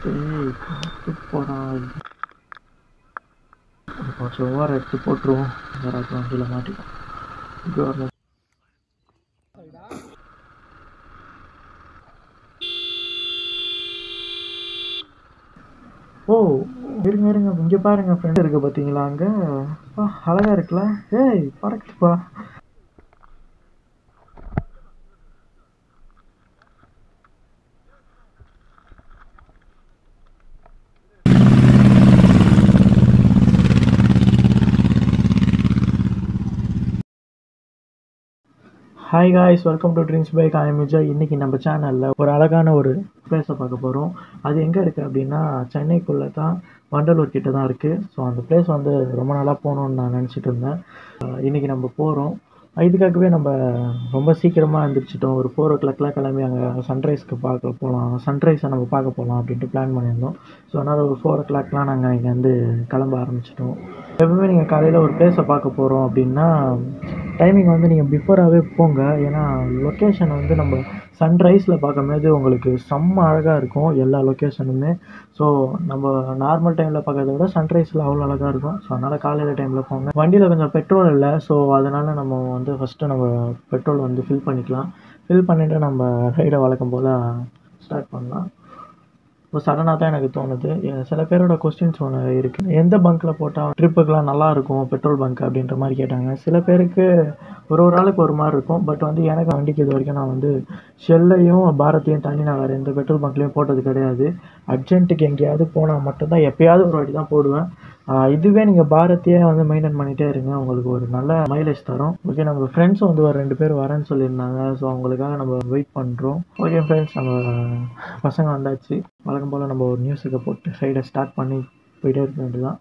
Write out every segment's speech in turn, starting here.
ஏய் பார்த்து போடா கொஞ்சம் ஓரம் எடுத்து போட்டுருவோம் யாராச்சும் வண்டியில் மாட்டிக்கும் இங்கே வரணும் ஓ இருங்க இருங்க இங்கே பாருங்க ஃப்ரெண்ட் இருக்கு பார்த்தீங்களா அங்கே அழகா இருக்குல்ல ஏய் பறக்குதுப்பா hi guys welcome to drinks bike I'm Vijay இன்னைக்கு நம்ம சேனலில் ஒரு அழகான ஒரு பிளேஸை பார்க்க போகிறோம் அது எங்கே இருக்குது அப்படின்னா சென்னைக்குள்ளே தான் வண்டலூர் கிட்ட தான் இருக்குது ஸோ அந்த பிளேஸ் வந்து ரொம்ப நாளாக போகணுன்னு நான் நினச்சிட்டு இருந்தேன் அஹ் இன்னைக்கு நம்ம போகிறோம் இதுக்காகவே நம்ம ரொம்ப சீக்கிரமாக எழுந்திரிச்சிட்டோம் ஒரு ஃபோர் ஓ கிளாக்லாம் கிளம்பி அங்கே சன்ரைஸ்க்கு பார்க்க போகலாம் சன்ரைஸை நம்ம பார்க்க போகலாம் அப்படின்ட்டு பிளான் பண்ணியிருந்தோம் ஸோ அதனால் ஒரு ஃபோர் ஓ கிளாக்லாம் நாங்கள் இங்கேருந்து கிளம்ப ஆரம்பிச்சிட்டோம் எப்பவுமே நீங்கள் காலையில் ஒரு பிளேஸை பார்க்க போகிறோம் அப்படின்னா டைமிங் வந்து நீங்கள் பிஃபோராகவே போங்க ஏன்னா லொக்கேஷன் வந்து நம்ம சன்ரைஸில் பார்க்கும்போது உங்களுக்கு செம்ம அழகாக இருக்கும் எல்லா லொக்கேஷனுமே ஸோ நம்ம நார்மல் டைமில் பார்க்கறத விட சன்ரைஸில் அவ்வளோ அழகாக இருக்கும் ஸோ அதனால் காலையில் டைமில் போங்க வண்டியில் கொஞ்சம் பெட்ரோல் இல்லை ஸோ அதனால் நம்ம வந்து ஃபஸ்ட்டு நம்ம பெட்ரோல் வந்து ஃபில் பண்ணிக்கலாம் ஃபில் பண்ணிவிட்டு நம்ம ரைடை வழக்கம் போல் ஸ்டார்ட் பண்ணலாம் இப்போ சடனாக தான் எனக்கு தோணுது எ- சில பேரோட கொஸ்டின்ஸ் ஒன்று இருக்குது எந்த பங்க்கில் போட்டால் ட்ரிப்புக்கெலாம் நல்லா இருக்கும் பெட்ரோல் பங்க் அப்படின்ற மாதிரி கேட்டாங்க சில பேருக்கு ஒரு ஒரு ஆளுக்கு ஒரு மாதிரி இருக்கும் பட் வந்து எனக்கு வண்டிக்கு இது வரைக்கும் நான் வந்து ஷெல்லையும் பாரத்தையும் தாண்டி நான் வேறு எந்த பெட்ரோல் பங்க்லேயும் போட்டது கிடையாது அர்ஜென்ட்டுக்கு எங்கேயாவது போனால் மட்டும்தான் எப்பயாவது ஒரு வாட்டி தான் போடுவேன் ஆஹ் இதுவே நீங்கள் பாரதியே வந்து மெயின்டைன் பண்ணிகிட்டே இருங்க உங்களுக்கு ஒரு நல்ல மைலேஜ் தரும் ஓகே நம்ம ஃப்ரெண்ட்ஸ் வந்து ஒரு ரெண்டு பேர் வரேன்னு சொல்லியிருந்தாங்க ஸோ அவங்களுக்காக நம்ம வெயிட் பண்ணுறோம் ஓகே ஃப்ரெண்ட்ஸ் நம்ம பசங்க வந்தாச்சு வழக்கம் போல் நம்ம ஒரு மியூசிக்கை போட்டு சைடை ஸ்டார்ட் பண்ணி போயிட்டே இருக்க வேண்டியதுதான்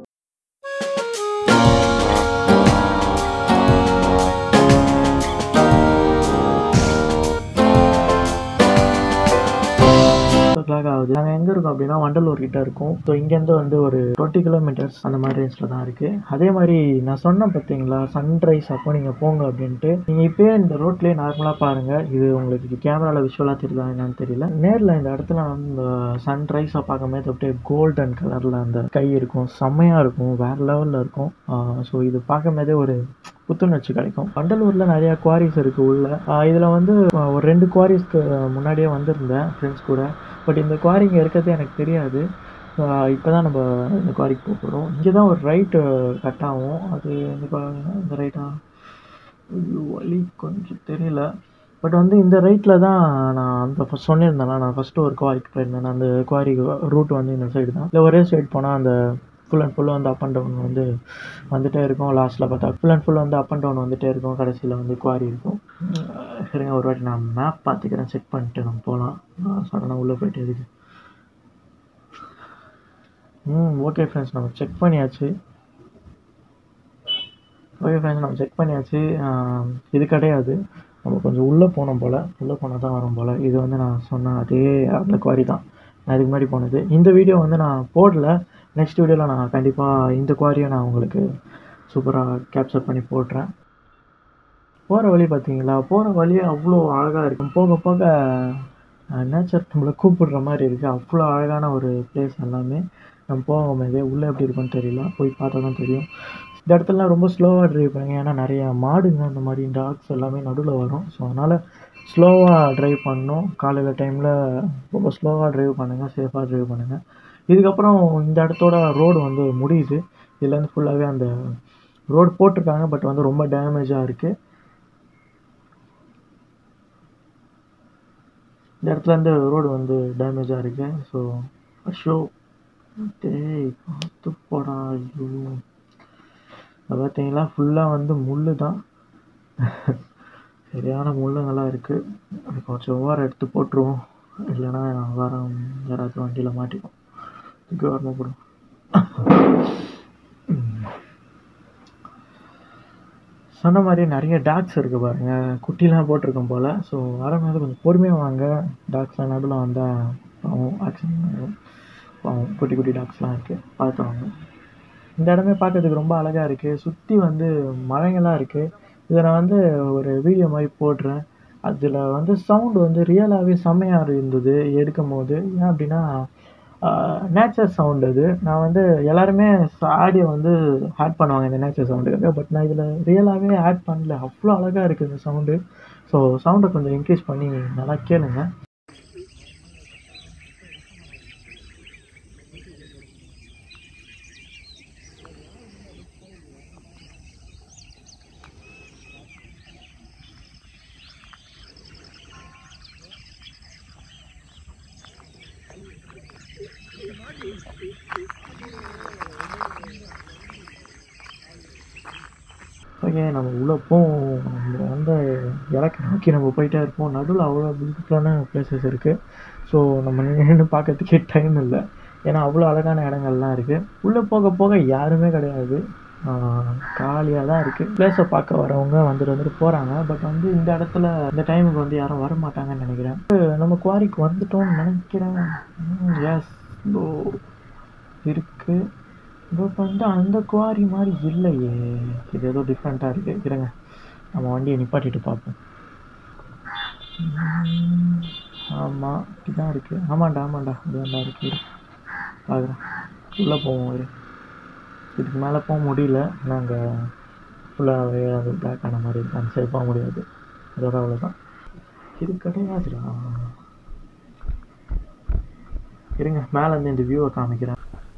கிளாக் ஆகுது நாங்கள் எங்கே இருக்கோம் அப்படின்னா வண்டலூர் கிட்ட இருக்கோம் ஸோ இங்கேருந்து வந்து ஒரு டுவெண்ட்டி கிலோமீட்டர்ஸ் அந்த மாதிரி ரேஞ்சில் தான் இருக்குது அதே மாதிரி நான் சொன்னேன் பார்த்தீங்களா சன்ரைஸ் அப்போ நீங்கள் போங்க அப்படின்ட்டு நீங்கள் இப்போயே இந்த ரோட்லேயே நார்மலாக பாருங்கள் இது உங்களுக்கு கேமராவில் விஷுவலாக தெரியுதா என்னன்னு தெரியல நேரில் இந்த இடத்துல வந்து இந்த சன்ரைஸை பார்க்கும்போது அப்படியே கோல்டன் கலரில் அந்த கை இருக்கும் செம்மையாக இருக்கும் வேறு லெவலில் இருக்கும் ஸோ இது பார்க்கும்போதே ஒரு புத்துணர்ச்சி கிடைக்கும் வண்டலூரில் நிறையா குவாரிஸ் இருக்குது உள்ள இதில் வந்து ஆஹ் ஒரு ரெண்டு குவாரிஸ்க்கு முன்னாடியே வந்திருந்தேன் ஃப்ரெண்ட்ஸ் கூட பட் இந்த குவாரி இங்கே இருக்கிறது எனக்கு தெரியாது இப்போ தான் நம்ம இந்த குவாரிக்கு போக போகிறோம் இங்கே தான் ஒரு ரைட்டு கட் ஆகும் அது இந்த qua- இந்த ரைட்டா ஐயோ வழி கொஞ்சம் தெரியல பட் வந்து இந்த ரைட்டில் தான் நான் அந்த first சொன்னிருந்தேன்ல நான் ஃபஸ்ட்டு ஒரு குவாரிக்கு போயிருந்தேன் அந்த குவாரி ரூட் வந்து இந்த சைடு தான் இல்லை ஒரே சைடு போனால் அந்த ஃபுல் அண்ட் ஃபுல் வந்து அப் அண்ட் டவுன் வந்து வந்துட்டே இருக்கும் லாஸ்ட்டில் பார்த்தா ஃபுல் அண்ட் ஃபுல் வந்து அப் அண்ட் டவுன் வந்துட்டே இருக்கும் கடைசியில் வந்து குவாரி இருக்கும் உம் சரிங்க ஒரு வாட்டி நான் மேப் பார்த்துக்கிறேன் செக் பண்ணிட்டு நம்ம போகலாம் சடனாக உள்ளே போயிட்டு எதுக்கு ம் ஓகே ஃப்ரெண்ட்ஸ் நம்ம செக் பண்ணியாச்சு ஓகே ஃப்ரெண்ட்ஸ் நம்ம செக் பண்ணியாச்சு ஆஹ் இது கிடையாது நம்ம கொஞ்சம் உள்ளே போனோம் போல் உள்ளே போனால் தான் வரும் போல் இது வந்து நான் சொன்ன அதே அந்த குவாரி தான் நான் இதுக்கு முன்னாடி போனது இந்த வீடியோ வந்து நான் போடல நெக்ஸ்ட் வீடியோவில் நான் கண்டிப்பாக இந்த குவாரியை நான் உங்களுக்கு சூப்பராக கேப்சர் பண்ணி போடுறேன் போகிற வழி பார்த்தீங்களா போகிற வழியே அவ்வளோ அழகாக இருக்கும் போக போக நேச்சர் நம்மளை கூப்பிடுற மாதிரி இருக்குது அவ்வளோ அழகான ஒரு பிளேஸ் எல்லாமே நம்ம போகும்போதே உள்ளே எப்படி இருக்குன்னு தெரியல போய் பார்த்தா தான் தெரியும் இந்த இடத்துலலாம் ரொம்ப ஸ்லோவாக ட்ரைவ் பண்ணுங்க ஏன்னா நிறைய மாடுங்க அந்த மாதிரி டாக்ஸ் எல்லாமே நடுவில் வரும் ஸோ அதனால் ஸ்லோவாக ட்ரைவ் பண்ணணும் காலையில் டைமில் ரொம்ப ஸ்லோவாக ட்ரைவ் பண்ணுங்கள் சேஃபாக ட்ரைவ் பண்ணுங்கள் இதுக்கப்புறம் இந்த இடத்தோட ரோடு வந்து முடியுது இதுலேருந்து ஃபுல்லாகவே அந்த ரோடு போட்டிருக்காங்க பட் வந்து ரொம்ப டேமேஜாக இருக்குது இந்த இடத்துல இருந்து ரோடு வந்து டேமேஜாக இருக்கு ஸோ ஷோ டேய் பார்த்து போடா ஐயோ அது பார்த்தீங்களா ஃபுல்லாக வந்து முள் தான் சரியான முள்ளுங்கெல்லாம் இருக்குது அது கொஞ்சம் ஓரம் எடுத்து போட்டுருவோம் இல்லைன்னா வர யாராச்சும் வண்டியில் மாட்டிக்கும் இதுக்கு வரணும் போடும் சொன்ன மாதிரி நிறைய டாக்ஸ் இருக்குது பாருங்க குட்டிலாம் போட்டிருக்கோம் போல் ஸோ வரும்போது கொஞ்சம் பொறுமையாக வாங்க டாக்ஸ்லாம் நடுவில் வந்தால் பாவம் ஆக்சிடென்ட் ஆகும் பாவம் குட்டி குட்டி டாக்ஸ்லாம் இருக்குது பார்த்து வாங்க இந்த இடமே பார்க்கறதுக்கு ரொம்ப அழகாக இருக்குது சுற்றி வந்து மலைங்கள்லாம் இருக்குது இதை நான் வந்து ஒரு வீடியோ மாதிரி போடுறேன் அதில் வந்து சவுண்டு வந்து ரியலாகவே செம்மையாக இருந்தது எடுக்கும் போது ஏன் அப்படின்னா நேச்சர் சவுண்ட் அது நான் வந்து எல்லாருமே ஆடியோ வந்து ஆட் பண்ணுவாங்க இந்த நேச்சர் சவுண்டுக்காக பட் நான் இதில் ரியலாகவே ஆட் பண்ணல அவ்வளோ அழகாக இருக்குது இந்த சவுண்டு ஸோ சவுண்டை கொஞ்சம் இன்க்ரீஸ் பண்ணி நல்லா கேளுங்க ஓகே நம்ம உள்ளே போவோம் நம்ம வந்து இலக்கை நோக்கி நம்ம போயிட்டே இருப்போம் நடுவில் அவ்வளோ பியூட்டிஃபுல்லான பிளேசஸ் இருக்குது ஸோ நம்ம நின்று பார்க்கறதுக்கே டைம் இல்லை ஏன்னா அவ்வளோ அழகான இடங்கள்லாம் இருக்குது உள்ளே போக போக யாருமே கிடையாது காலியாக தான் இருக்குது பிளேஸை பார்க்க வரவங்க வந்துட்டு வந்துட்டு போகிறாங்க பட் வந்து இந்த இடத்துல இந்த டைமுக்கு வந்து யாரும் வர மாட்டாங்கன்னு நினைக்கிறேன் நம்ம குவாரிக்கு வந்துட்டோம்னு நினைக்கிறேன் எஸ் ஓ இருக்குது பட் வந்து அந்த குவாரி மாதிரி இல்லையே இது ஏதோ டிஃப்ரெண்ட்டாக இருக்குது இருங்க நம்ம வண்டியை நிப்பாட்டிட்டு பார்ப்போம் ஆமாம் இப்படிதான் இருக்குது ஆமாண்டா ஆமாண்டா இதுதான்டா இருக்குது பார்க்குறேன் உள்ளே போவோம் இரு இதுக்கு மேலே போக முடியல நாங்கள் ஃபுல்லாகவே அது பிளாக் ஆன மாதிரி இருக்கு அந்த சைடு போக முடியாது அதோட அவ்வளோதான் இது கிடையாதுடா இருங்க மேலே இருந்து இந்த வியூவை காமிக்கிறேன்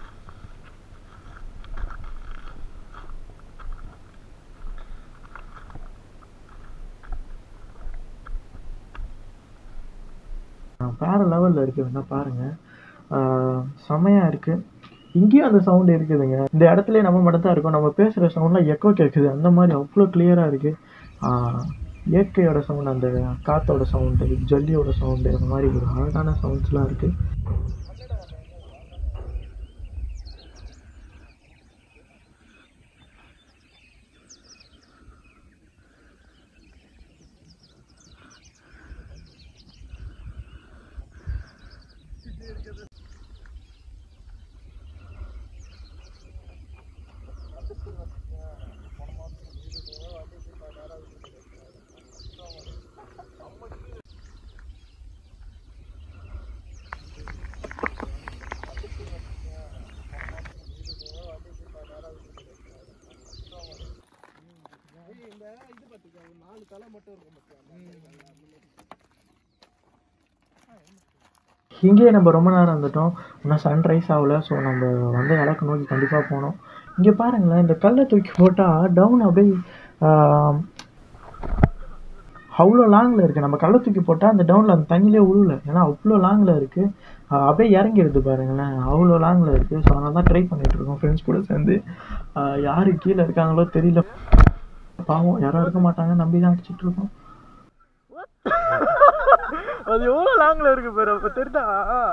வேறு லெவலில் இருக்குது வேணா பாருங்கள் செமையாக இருக்குது இங்கேயும் அந்த சவுண்டு இருக்குதுங்க இந்த இடத்துல நம்ம மட்டும் தான் இருக்கோம் நம்ம பேசுகிற சவுண்ட்லாம் எக்கோ கேட்குது அந்த மாதிரி அவ்வளோ கிளியராக இருக்குது இயற்கையோட சவுண்ட் அந்த காற்றோட சவுண்டு ஜல்லியோட சவுண்டு அந்த மாதிரி ஒரு அழகான சவுண்ட்ஸ்லாம் இருக்குது இங்கேயே நம்ம ரொம்ப நேரம் இருந்துட்டோம் இன்னும் சன்ரைஸ் ஆகல ஸோ நம்ம வந்து இலக்கு நோக்கி கண்டிப்பாக போனோம் இங்கே பாருங்களேன் இந்த கல்லை தூக்கி போட்டால் டவுன் அப்படியே ஆஹ், அவ்வளோ லாங்கில் இருக்குது நம்ம கல்லை தூக்கி போட்டால் அந்த டவுனில் அந்த தண்ணியிலே உழுல ஏன்னா அவ்வளோ லாங்கில் இருக்குது அப்படியே இறங்கிடுது பாருங்களேன் அவ்வளோ லாங்கில் இருக்குது ஸோ அதனால தான் ட்ரை இருக்கோம் ஃப்ரெண்ட்ஸ் கூட சேர்ந்து ஆஹ், யாரு கீழே இருக்காங்களோ தெரியல பாவம் யாரும் இருக்க மாட்டாங்க நம்பி தான் அடிச்சிட்டு இருக்கோம் அது எவ்வளோ லாங்கில் இருக்கு பாரு அப்போ தெரியுதா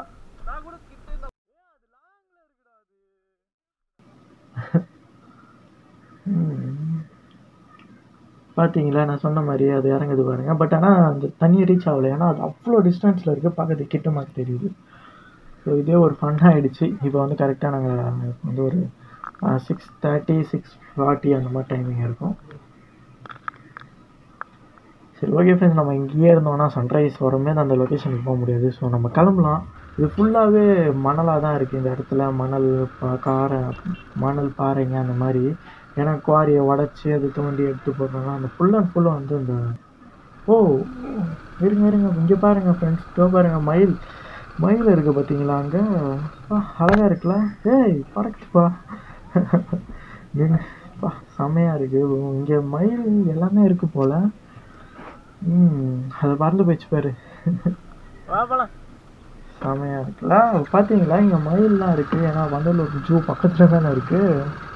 ம். பாத்தீங்களா நான் சொன்ன மாதிரி அது இறங்குது பாருங்க பட் ஆனால் அந்த தண்ணி ரீச் ஆகல ஏன்னா அது அவ்வளோ டிஸ்டன்ஸில் இருக்குது பார்க்கறதுக்கு கிட்ட மாதிரி தெரியுது ஸோ இதே ஒரு ஃபன் ஆகிடுச்சு இப்போ வந்து கரெக்டாக நாங்கள் வந்து ஒரு சிக்ஸ் தேர்ட்டி சிக்ஸ் ஃபார்ட்டி அந்த மாதிரி டைமிங் இருக்கும் சரி ஓகே ஃப்ரெண்ட்ஸ் நம்ம இங்கேயே இருந்தோம்னா சன்ரைஸ் வரமே அந்த லொக்கேஷனுக்கு போக முடியாது ஸோ நம்ம கிளம்பலாம் இது ஃபுல்லாகவே மணலாக தான் இருக்குது இந்த இடத்துல மணல் ப- காரை மணல் பாறைங்க அந்த மாதிரி ஏன்னா குவாரியை உடச்சி அது தோண்டி எடுத்து போடுறாங்க அந்த ஃபுல் அண்ட் ஃபுல்லும் வந்து இந்த ஓ இருங்க இருங்க இங்கே பாருங்க ஃப்ரெண்ட்ஸ் இதோ பாருங்க மயில் மயில் இருக்குது பார்த்தீங்களா அங்கே அழகாக இருக்குல்ல ஏய் பறக்குதுப்பா பா செமையாக இருக்குது இங்கே மயில் எல்லாமே இருக்குது போல் ம் அதை பறந்து போயிடுச்சு பாரு செமையாக இருக்குல்ல பார்த்தீங்களா இங்கே மயில்லாம் இருக்குது ஏன்னா வண்டலூர் ஜூ பக்கத்தில் தானே இருக்குது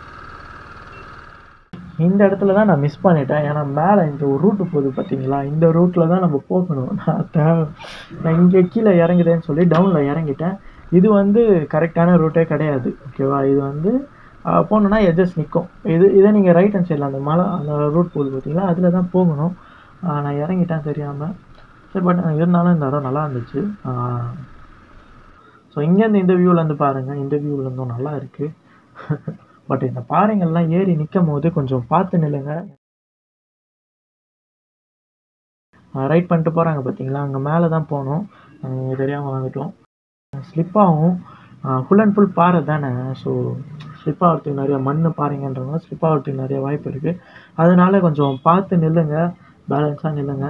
இந்த இடத்துல தான் நான் மிஸ் பண்ணிட்டேன் ஏன்னா மேலே இந்த ஒரு ரூட்டு போகுது பார்த்தீங்களா இந்த ரூட்டில் தான் நம்ம போகணும் நான் தேவை நான் இங்கே கீழே இறங்குதேன்னு சொல்லி டவுனில் இறங்கிட்டேன் இது வந்து கரெக்டான ரூட்டே கிடையாது ஓகேவா இது வந்து ஆஹ், போகணுன்னா எஜஸ் நிற்கும் இது இதே நீங்கள் ரைட் ஹேண்ட் சைடில் அந்த மலை அந்த ரூட் போகுது பார்த்தீங்களா அதில் தான் போகணும் ஆஹ், நான் இறங்கிட்டேன் தெரியாமல் சரி பட் இருந்தாலும் இந்த இடம் நல்லா இருந்துச்சு ஸோ இங்கேருந்து இந்த வியூலேருந்து பாருங்கள் இந்த வியூலேருந்தும் நல்லா இருக்குது பட் இந்த பாறைங்கள்லாம் ஏறி நிற்கும் போது கொஞ்சம் பார்த்து நில்லுங்க ரைட் பண்ணிட்டு போகிறாங்க பார்த்தீங்களா அங்கே மேலே தான் போகணும் தெரியாமல் வந்துட்டோம் ஸ்லிப் ஆகும் ஃபுல் அண்ட் ஃபுல் பாறை தானே ஸோ ஸ்லிப் ஆகிறதுக்கு நிறைய மண் பாறைங்கன்றதுனால ஸ்லிப் ஆகிறதுக்கு நிறைய வாய்ப்பு இருக்குது அதனால கொஞ்சம் பார்த்து நில்லுங்க பேலன்ஸாக நில்லுங்க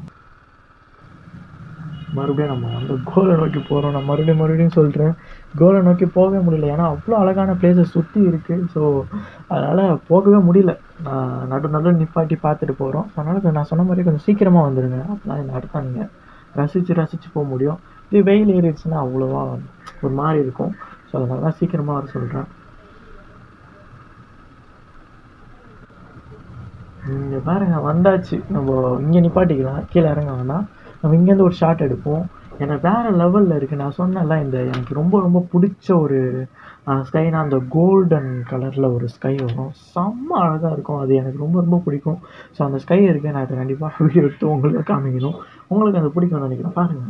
மறுபடியும் நம்ம வந்து கோலை நோக்கி போகிறோம் நான் மறுபடியும் மறுபடியும் சொல்கிறேன் கோலை நோக்கி போகவே முடியல ஏன்னா அவ்வளோ அழகான பிளேஸஸ் சுற்றி இருக்குது ஸோ அதனால் போகவே முடியல நான் நடு நடுவில் நிப்பாட்டி பார்த்துட்டு போகிறோம் அதனால் நான் சொன்ன மாதிரி கொஞ்சம் சீக்கிரமாக வந்துடுங்க அப்போதான் இந்த இடத்த நீங்கள் ரசித்து ரசித்து போக முடியும் இது வெயில் ஏறிடுச்சுன்னா அவ்வளோவா ஒரு மாதிரி இருக்கும் ஸோ அதனால தான் சீக்கிரமாக வர சொல்கிறேன் இங்கே பாருங்க வந்தாச்சு நம்ம இங்கே நிப்பாட்டிக்கலாம் கீழே இறங்க வேணாம் நம்ம இங்கேருந்து ஒரு ஷாட் எடுப்போம் எனக்கு வேறு லெவலில் இருக்குது நான் சொன்னேன்ல இந்த எனக்கு ரொம்ப ரொம்ப பிடிச்ச ஒரு ஸ்கைனா அந்த கோல்டன் கலரில் ஒரு ஸ்கை வரும் செம்ம அழகாக இருக்கும் அது எனக்கு ரொம்ப ரொம்ப பிடிக்கும் ஸோ அந்த ஸ்கை இருக்குது நான் இதை கண்டிப்பாக வீடியோ எடுத்து உங்களுக்கு காமிக்கணும் உங்களுக்கு அது பிடிக்கும்னு நினைக்கிறேன் பாருங்கள்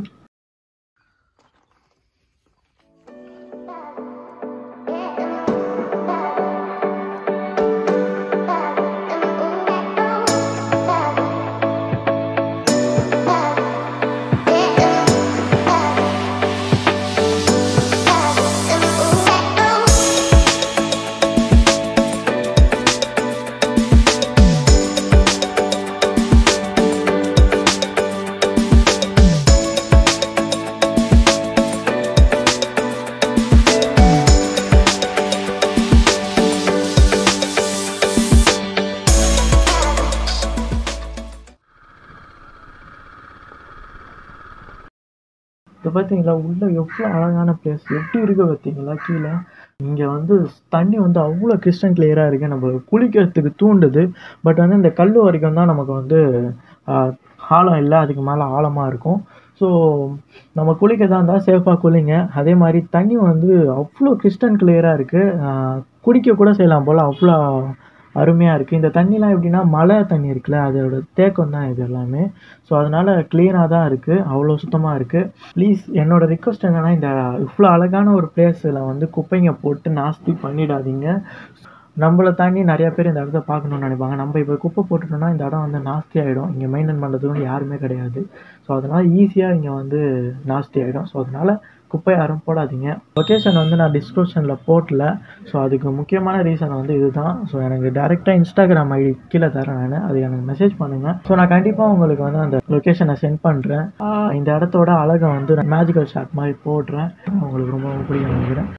இப்போ பார்த்தீங்களா உள்ள எவ்வளோ அழகான பிளேஸ் எப்படி இருக்கு பார்த்தீங்களா கீழே இங்கே வந்து தண்ணி வந்து அவ்வளோ கிறிஸ்டன் கிளியராக இருக்குது நம்ம குளிக்கிறதுக்கு தூண்டுது பட் வந்து இந்த கல் வரைக்கும் தான் நமக்கு வந்து ஆஹ், ஆழம் இல்லை அதுக்கு மேலே ஆழமாக இருக்கும் ஸோ நம்ம குளிக்கிறதா இருந்தால் சேஃபாக குளிங்க அதே மாதிரி தண்ணி வந்து அவ்வளோ கிறிஸ்டன் கிளியராக இருக்குது குடிக்க கூட செய்யலாம் போல் அவ்வளோ அருமையாக இருக்குது இந்த தண்ணிலாம் எப்படின்னா மழை தண்ணி இருக்குல்ல அதோட தேக்கம் தான் இது எல்லாமே ஸோ அதனால் க்ளீனாக தான் இருக்குது அவ்வளோ சுத்தமாக இருக்குது ப்ளீஸ் என்னோட ரிக்வஸ்ட் என்னென்னா இந்த இவ்வளோ அழகான ஒரு பிளேஸில் வந்து குப்பைங்க போட்டு நாஸ்தி பண்ணிடாதீங்க நம்மளை தாண்டி நிறைய பேர் இந்த இடத்த பார்க்கணும்னு நினைப்பாங்க நம்ம இப்போ குப்பை போட்டுட்டோம்னா இந்த இடம் வந்து நாஸ்தி ஆகிடும் இங்கே மெயின்டைன் பண்ணுறதுக்கும் யாருமே கிடையாது ஸோ அதனால் ஈஸியாக இங்கே வந்து நாஸ்தி ஆகிடும் ஸோ அதனால் குப்பை யாரும் போடாதீங்க லொக்கேஷன் வந்து நான் டிஸ்கிரிப்ஷனில் போட்டல ஸோ அதுக்கு முக்கியமான ரீசன் வந்து இதுதான் ஸோ எனக்கு டேரெக்டாக இன்ஸ்டாகிராம் ஐடி கீழே தரேன் நான் அது எனக்கு மெசேஜ் பண்ணுங்கள் ஸோ நான் கண்டிப்பாக உங்களுக்கு வந்து அந்த லொக்கேஷனை சென்ட் பண்ணுறேன் இந்த இடத்தோட அழகை வந்து நான் மேஜிக்கல் ஷாட் மாதிரி போடுறேன் உங்களுக்கு ரொம்ப ரொம்ப பிடிக்கும் நினைக்கிறேன்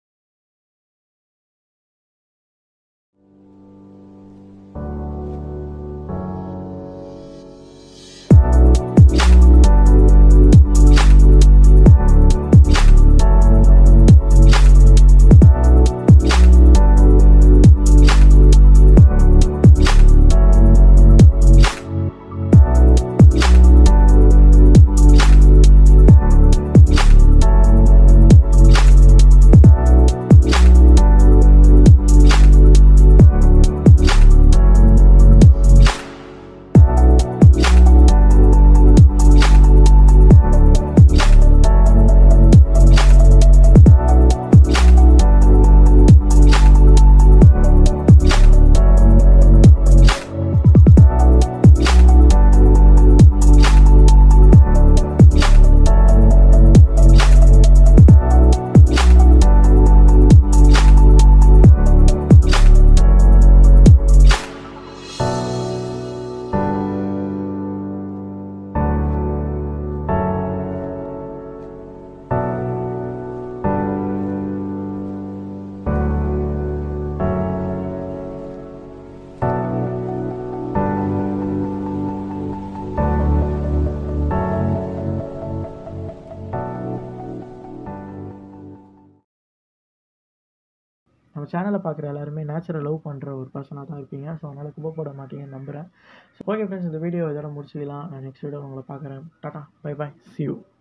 நம்ம சேனலை பார்க்குற எல்லாருமே நேச்சரை லவ் பண்ணுற ஒரு பர்சனாக தான் இருப்பீங்க ஸோ அதனால் குப்பைப்பட மாட்டீங்கன்னு நம்புகிறேன் ஸோ ஓகே ஃப்ரெண்ட்ஸ் இந்த வீடியோ இதோட முடிச்சுக்கலாம் நான் நெக்ஸ்ட் வீடியோ உங்களை பார்க்குறேன் டாட்டா பை பை see you